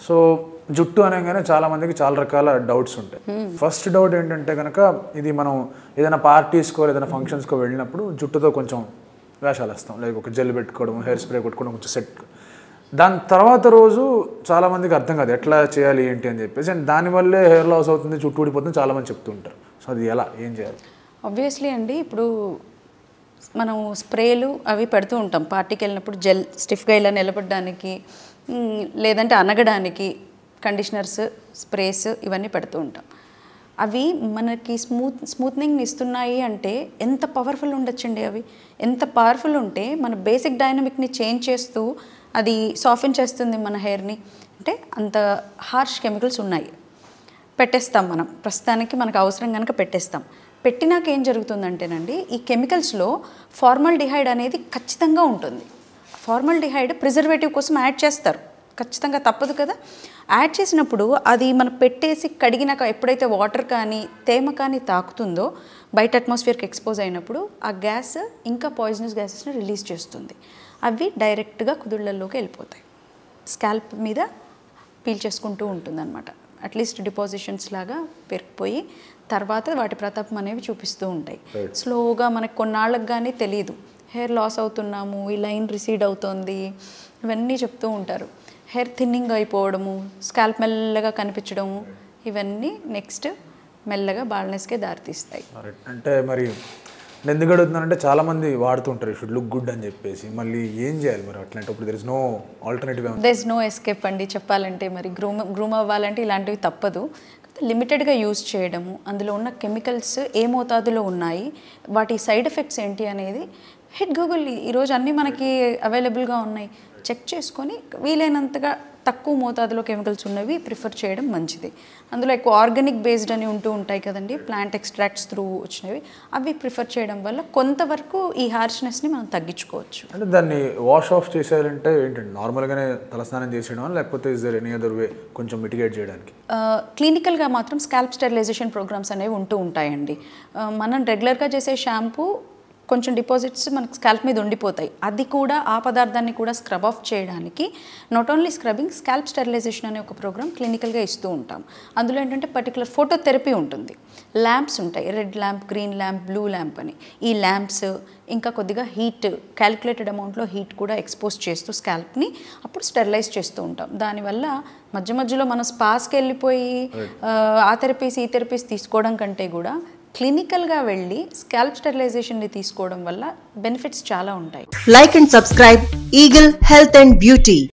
So జుట్టు అనగానే చాలా మందికి చాలా రకాల డౌట్స్ ఉంటాయి ఫస్ట్ డౌట్ ఏంటంటే కనుక ఇది మనం ఏదైనా పార్టీస్కో ఏదైనా ఫంక్షన్స్కో వెళ్ళినప్పుడు జుట్టుతో కొంచెం వేషాలు వేస్తాం లైక్ ఒక జెల్ పెట్టుకోవడం హెయిర్ స్ప్రే కొట్టుకోవడం కొంచెం సెట్ దాని తర్వాత రోజు చాలా మందికి అర్థం కాదు ఎట్లా చేయాలి ఏంటి అని చెప్పేసి అండ్ దానివల్లే హెయిర్ లాస్ అవుతుంది జుట్టు ఊడిపోతుంది చాలా మంది చెప్తూ ఉంటారు సో అది ఎలా ఏం చేయాలి ఆబ్వియస్లీ అండి ఇప్పుడు మనం స్ప్రేలు అవి పెడుతూ ఉంటాం పార్టీకి వెళ్ళినప్పుడు జెల్ స్టిఫ్గా ఇలా నిలబడడానికి మ్, లేదంటే అనగడానికి కండిషనర్స్ స్ప్రేస్ ఇవన్నీ పెడుతూ ఉంటాం అవి మనకి స్మూత్ స్మూత్నింగ్ ఇస్తున్నాయి అంటే ఎంత పవర్ఫుల్ ఉండొచ్చండి అవి ఎంత పవర్ఫుల్ ఉంటే మన బేసిక్ డైనమిక్ని చేంజ్ చేస్తూ అది సాఫెన్ చేస్తుంది మన హెయిర్ని అంటే అంత హార్ష్ కెమికల్స్ ఉన్నాయి పెట్టేస్తాం మనం ప్రస్తుతానికి మనకు అవసరం కనుక పెట్టేస్తాం పెట్టినాక ఏం జరుగుతుందంటేనండి ఈ కెమికల్స్లో ఫార్మల్ డిహైడ్ అనేది ఖచ్చితంగా ఉంటుంది ఫార్మల్ డిహైడ్ ప్రిజర్వేటివ్ కోసం యాడ్ చేస్తారు ఖచ్చితంగా తప్పదు కదా యాడ్ చేసినప్పుడు అది మనం పెట్టేసి కడిగినాక ఎప్పుడైతే వాటర్ కానీ తేమ కానీ తాకుతుందో బయట అట్మాస్ఫియర్కి ఎక్స్పోజ్ అయినప్పుడు ఆ గ్యాస్ ఇంకా పాయిజనస్ గ్యాసెస్ని రిలీజ్ చేస్తుంది అవి డైరెక్ట్గా కుదుళ్ళల్లోకి వెళ్ళిపోతాయి స్కాల్ప్ మీద పీల్చేసుకుంటూ ఉంటుందన్నమాట అట్లీస్ట్ డిపాజిషన్స్ లాగా పెరిగిపోయి తర్వాత వాటి ప్రతాపం అనేవి చూపిస్తూ ఉంటాయి స్లోగా మనకు కొన్నాళ్ళకి కానీ తెలియదు హెయిర్ లాస్ అవుతున్నాము ఈ లైన్ రిసీడ్ అవుతోంది ఇవన్నీ చెప్తూ ఉంటారు హెయిర్ థిన్నింగ్ అయిపోవడము స్కాల్ప్ మెల్లగా కనిపించడము ఇవన్నీ నెక్స్ట్ మెల్లగా బాల్నెస్కే దారితీస్తాయి Alright. అంటే మరి నేను ఎందుకు అడుగుతున్నానంటే చాలా మంది వాడుతుంటారు షుడ్ లుక్ గుడ్ అని చెప్పేసి మళ్ళీ ఏం చేయాలి మరి అట్లాంటప్పుడు there is no alternative there's no escape అండి చెప్పాలంటే మరి గ్రూమ్ గ్రూమ్ అవ్వాలంటే ఇలాంటివి తప్పదు లిమిటెడ్గా యూజ్ చేయడము అందులో ఉన్న కెమికల్స్ ఏ మోతాదులో ఉన్నాయి వాటి సైడ్ ఎఫెక్ట్స్ ఏంటి అనేది హిట్ గూగుల్ ఈరోజు అన్నీ మనకి అవైలబుల్గా ఉన్నాయి చెక్ చేసుకొని వీలైనంతగా తక్కువ మోతాదులో కెమికల్స్ ఉన్నవి ప్రిఫర్ చేయడం మంచిది అందులో ఎక్కువ ఆర్గానిక్ బేస్డ్ అని ఉంటూ ఉంటాయి కదండి ప్లాంట్ ఎక్స్ట్రాక్ట్స్ త్రూ వచ్చినవి అవి ప్రిఫర్ చేయడం వల్ల కొంతవరకు ఈ హార్ష్నెస్ని మనం తగ్గించుకోవచ్చు అంటే దాన్ని వాష్ ఆఫ్ చేసేయాలంటే ఏంటండి నార్మల్గానే తలస్నానం చేసేయడం లేకపోతే is there any other way కొంచెం మిటిగేట్ చేయడానికి క్లినికల్గా మాత్రం స్కాల్ప్ స్టెరిలైజేషన్ ప్రోగ్రామ్స్ అనేవి ఉంటూ ఉంటాయండి ఆ, మనం రెగ్యులర్గా చేసే షాంపూ కొంచెం డిపాజిట్స్ మనకు స్కాల్ప్ మీద ఉండిపోతాయి అది కూడా ఆ పదార్థాన్ని కూడా స్క్రబ్ ఆఫ్ చేయడానికి not only scrubbing scalp sterilization అనే ఒక ప్రోగ్రామ్ క్లినికల్గా ఇస్తూ ఉంటాం అందులో ఏంటంటే పర్టికులర్ ఫోటోథెరపీ ఉంటుంది ల్యాంప్స్ ఉంటాయి red lamp green lamp blue lamp అని ఈ ల్యాంప్స్ ఇంకా కొద్దిగా హీట్ క్యాలిక్యులేటెడ్ అమౌంట్లో హీట్ కూడా ఎక్స్పోజ్ చేస్తూ స్కాల్ప్ని అప్పుడు స్టెరిలైజ్ చేస్తూ ఉంటాం దానివల్ల మధ్య మధ్యలో మనం స్పాస్కి వెళ్ళిపోయి ఆ, ఆ థెరపీస్ ఈ థెరపీస్ తీసుకోవడం కంటే కూడా క్లినికల్గా వెళ్ళి స్కాల్ప్ స్టెరిలైజేషన్ని తీసుకోవడం వల్ల బెనిఫిట్స్ చాలా ఉంటాయి Like and subscribe Eagle Health and Beauty.